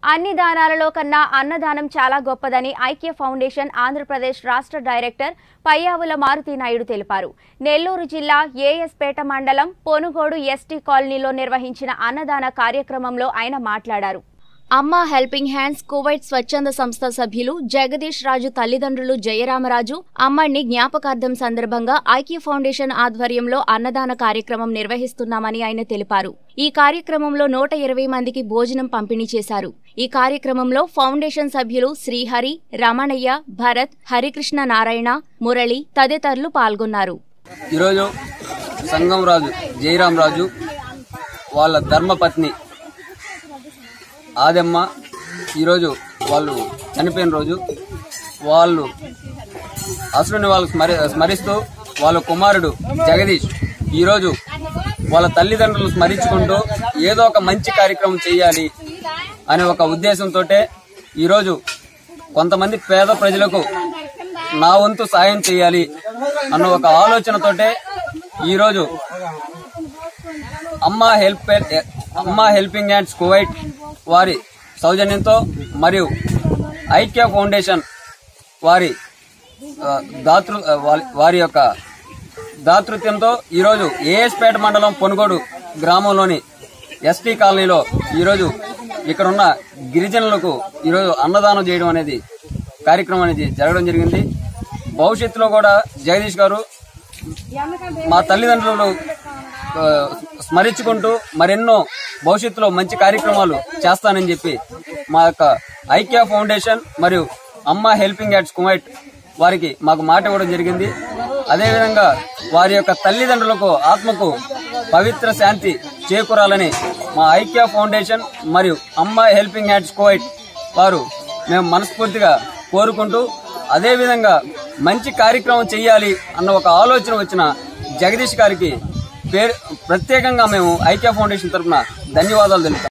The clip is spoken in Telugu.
అన్ని దానాలలో కన్నా అన్నదానం చాలా గొప్పదని ఐక్య ఫౌండేషన్ ఆంధ్రప్రదేశ్ రాష్ట్ర డైరెక్టర్ పయ్యావుల మారుతి నాయుడు తెలిపారు నెల్లూరు జిల్లా ఏఎస్పేట మండలం పొనుగోడు ఎస్టీ కాలనీలో నిర్వహించిన అన్నదాన కార్యక్రమంలో ఆయన మాట్లాడారు అమ్మ హెల్పింగ్ హ్యాండ్స్ కువైట్ స్వచ్ఛంద సంస్థ సభ్యులు జగదీష్ రాజు తల్లిదండ్రులు జయరామరాజు అమ్మడిని జ్ఞాపకార్థం సందర్భంగా ఐక్య ఫౌండేషన్ ఆధ్వర్యంలో అన్నదాన కార్యక్రమం నిర్వహిస్తున్నామని ఆయన తెలిపారు ఈ కార్యక్రమంలో నూట ఇరవై మందికి భోజనం పంపిణీ చేశారు ఈ కార్యక్రమంలో ఫౌండేషన్ సభ్యులు శ్రీహరి రమణయ్య భరత్ హరికృష్ణ నారాయణ మురళి తదితరులు పాల్గొన్నారు ఈరోజు సంగం రాజు జయరాం రాజు వాళ్ళ ధర్మపత్ని ఆదమ్మ ఈరోజు వాళ్ళు చనిపోయిన రోజు వాళ్ళు అసురుని వాళ్ళు స్మరి స్మరిస్తూ వాళ్ళ కుమారుడు జగదీష్ ఈరోజు వాళ్ళ తల్లిదండ్రులు స్మరించుకుంటూ ఏదో ఒక మంచి కార్యక్రమం చేయాలి అనే ఒక ఉద్దేశంతో ఈరోజు కొంతమంది పేద ప్రజలకు నా వంతు సాయం చేయాలి అన్న ఒక ఆలోచనతోటే ఈరోజు అమ్మా హెల్ప్ అమ్మా హెల్పింగ్ హ్యాండ్స్ కువైట్ వారి సౌజన్యంతో మరియు ఐక్య ఫౌండేషన్ వారి ఆ, దాతృ ఆ, వారి- వారి యొక్క దాతృత్వంతో ఈరోజు ఏఎస్పేట మండలం పొనుగోడు గ్రామంలోని ఎస్టీ కాలనీలో ఈరోజు ఇక్కడున్న గిరిజనులకు ఈరోజు అన్నదానం చేయడం అనేది కార్యక్రమం అనేది జరగడం జరిగింది భవిష్యత్తులో కూడా జగదీష్ గారు మా తల్లిదండ్రులు ఆ, స్మరించుకుంటూ మరెన్నో భవిష్యత్తులో మంచి కార్యక్రమాలు చేస్తానని చెప్పి మా యొక్క ఐక్య ఫౌండేషన్ మరియు అమ్మ హెల్పింగ్ హ్యాండ్స్ కువైట్ వారికి మాకు మాట ఇవ్వడం జరిగింది అదేవిధంగా వారి యొక్క తల్లిదండ్రులకు ఆత్మకు పవిత్ర శాంతి చేకూరాలని మా ఐక్య ఫౌండేషన్ మరియు అమ్మ హెల్పింగ్ హ్యాండ్స్ కువైట్ వారు మేము మనస్ఫూర్తిగా కోరుకుంటూ అదేవిధంగా మంచి కార్యక్రమం చేయాలి అన్న ఒక ఆలోచన వచ్చిన జగదీష్ గారికి పేరు ప్రత్యేకంగా మేము ఐక్య ఫౌండేషన్ తరఫున ధన్యవాదాలు తెలుపుతాం